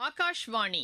ஆகாஷ்வாணி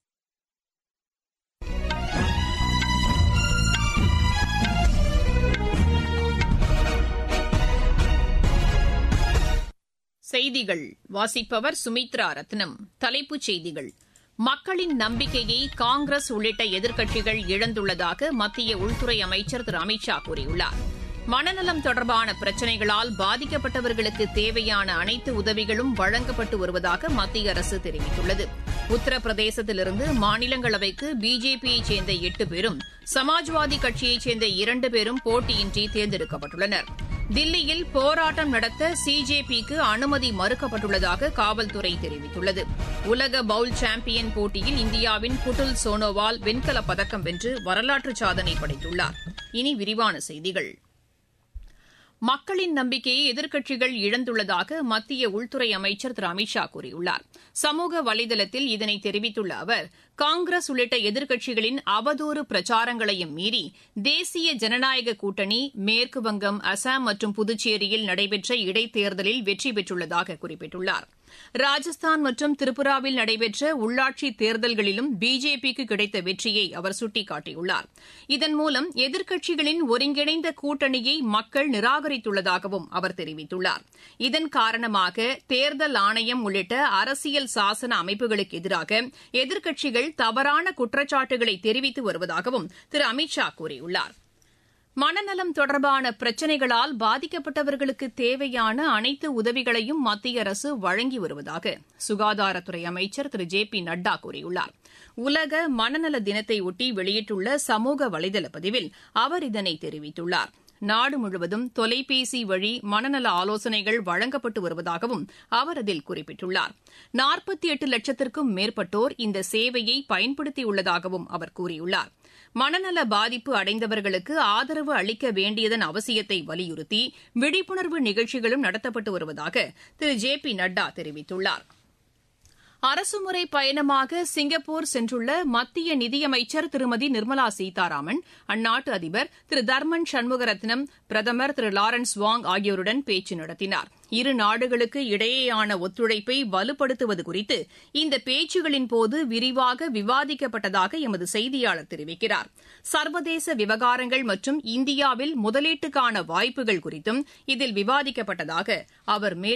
செய்திகள் வாசிப்பவர் சுமித்ரா ரத்னம் தலைப்புச் செய்திகள் மக்களின் நம்பிக்கையை காங்கிரஸ் உள்ளிட்ட எதிர்க்கட்சிகள் இழந்துள்ளதாக மத்திய உள்துறை அமைச்சர் திரு அமித் ஷா கூறியுள்ளார் மனநலம் தொடர்பான பிரச்சினைகளால் பாதிக்கப்பட்டவர்களுக்கு தேவையான அனைத்து உதவிகளும் வழங்கப்பட்டு வருவதாக மத்திய அரசு தெரிவித்துள்ளது உத்தரப்பிரதேசத்திலிருந்து மாநிலங்களவைக்கு பிஜேபியைச் சேர்ந்த எட்டு பேரும் சமாஜ்வாதி கட்சியைச் சேர்ந்த இரண்டு பேரும் போட்டியின்றி தேர்ந்தெடுக்கப்பட்டுள்ளனர் தில்லியில் போராட்டம் நடத்த சிஜேபிக்கு அனுமதி மறுக்கப்பட்டுள்ளதாக காவல்துறை தெரிவித்துள்ளது உலக பவுல் சாம்பியன் போட்டியில் இந்தியாவின் புட்டுல் சோனோவால் வெண்கலப் பதக்கம் வென்று வரலாற்று சாதனை படைத்துள்ளார் இனி விரிவான செய்திகள் மக்களின் நம்பிக்கையை எதிர்க்கட்சிகள் இழந்துள்ளதாக மத்திய உள்துறை அமைச்சர் திரு அமித் ஷா கூறியுள்ளார் சமூக வலைதளத்தில் இதனை தெரிவித்துள்ள அவர் காங்கிரஸ் உள்ளிட்ட எதிர்க்கட்சிகளின் அவதூறு பிரச்சாரங்களையும் மீறி தேசிய ஜனநாயக கூட்டணி மேற்குவங்கம் அசாம் மற்றும் புதுச்சேரியில் நடைபெற்ற இடைத்தேர்தலில் வெற்றி பெற்றுள்ளதாக குறிப்பிட்டுள்ளார் ராஜஸ்தான் மற்றும் திரிபுராவில் நடைபெற்ற உள்ளாட்சி தேர்தல்களிலும் பிஜேபிக்கு கிடைத்த வெற்றியை அவர் சுட்டிக்காட்டியுள்ளார் இதன் மூலம் எதிர்க்கட்சிகளின் ஒருங்கிணைந்த கூட்டணியை மக்கள் நிராகரித்துள்ளதாகவும் அவர் தெரிவித்துள்ளார் இதன் காரணமாக தேர்தல் ஆணையம் உள்ளிட்ட அரசியல் சாசன அமைப்புகளுக்கு எதிராக எதிர்க்கட்சிகள் தவறான குற்றச்சாட்டுகளை தெரிவித்து வருவதாகவும் திரு அமித் ஷா கூறியுள்ளார் மனநலம் தொடர்பான பிரச்சினைகளால் பாதிக்கப்பட்டவர்களுக்கு தேவையான அனைத்து உதவிகளையும் மத்திய அரசு வழங்கி வருவதாக சுகாதாரத்துறை அமைச்சர் திரு ஜே பி நட்டா கூறியுள்ளார் உலக மனநல தினத்தையொட்டி வெளியிட்டுள்ள சமூக வலைதள பதிவில் அவர் இதனை தெரிவித்துள்ளார் நாடு முழுவதும் தொலைபேசி வழி மனநல ஆலோசனைகள் வழங்கப்பட்டு வருவதாகவும் அவர் அதில் குறிப்பிட்டுள்ளார் நாற்பத்தி எட்டு லட்சத்திற்கும் மேற்பட்டோர் இந்த சேவையை பயன்படுத்தியுள்ளதாகவும் அவர் கூறியுள்ளார் மனநல பாதிப்பு அடைந்தவர்களுக்கு ஆதரவு அளிக்க வேண்டியதன் அவசியத்தை வலியுறுத்தி விழிப்புணர்வு நிகழ்ச்சிகளும் நடத்தப்பட்டு வருவதாக திரு ஜே பி நட்டா தெரிவித்துள்ளார் அரசுமுறை பயணமாக சிங்கப்பூர் சென்றுள்ள மத்திய நிதியமைச்சர் திருமதி நிர்மலா சீதாராமன் அந்நாட்டு அதிபர் திரு தர்மன் சண்முகரத்னம் பிரதமர் திரு லாரன்ஸ் வாங் ஆகியோருடன் பேச்சு நடத்தினார் இரு நாடுகளுக்கு இடையேயான ஒத்துழைப்பை வலுப்படுத்துவது குறித்து இந்த பேச்சுகளின்போது விரிவாக விவாதிக்கப்பட்டதாக எமது செய்தியாளர் தெரிவிக்கிறார் சர்வதேச விவகாரங்கள் மற்றும் இந்தியாவில் முதலீட்டுக்கான வாய்ப்புகள் குறித்தும் இதில் விவாதிக்கப்பட்டதாக அவர் மேலும்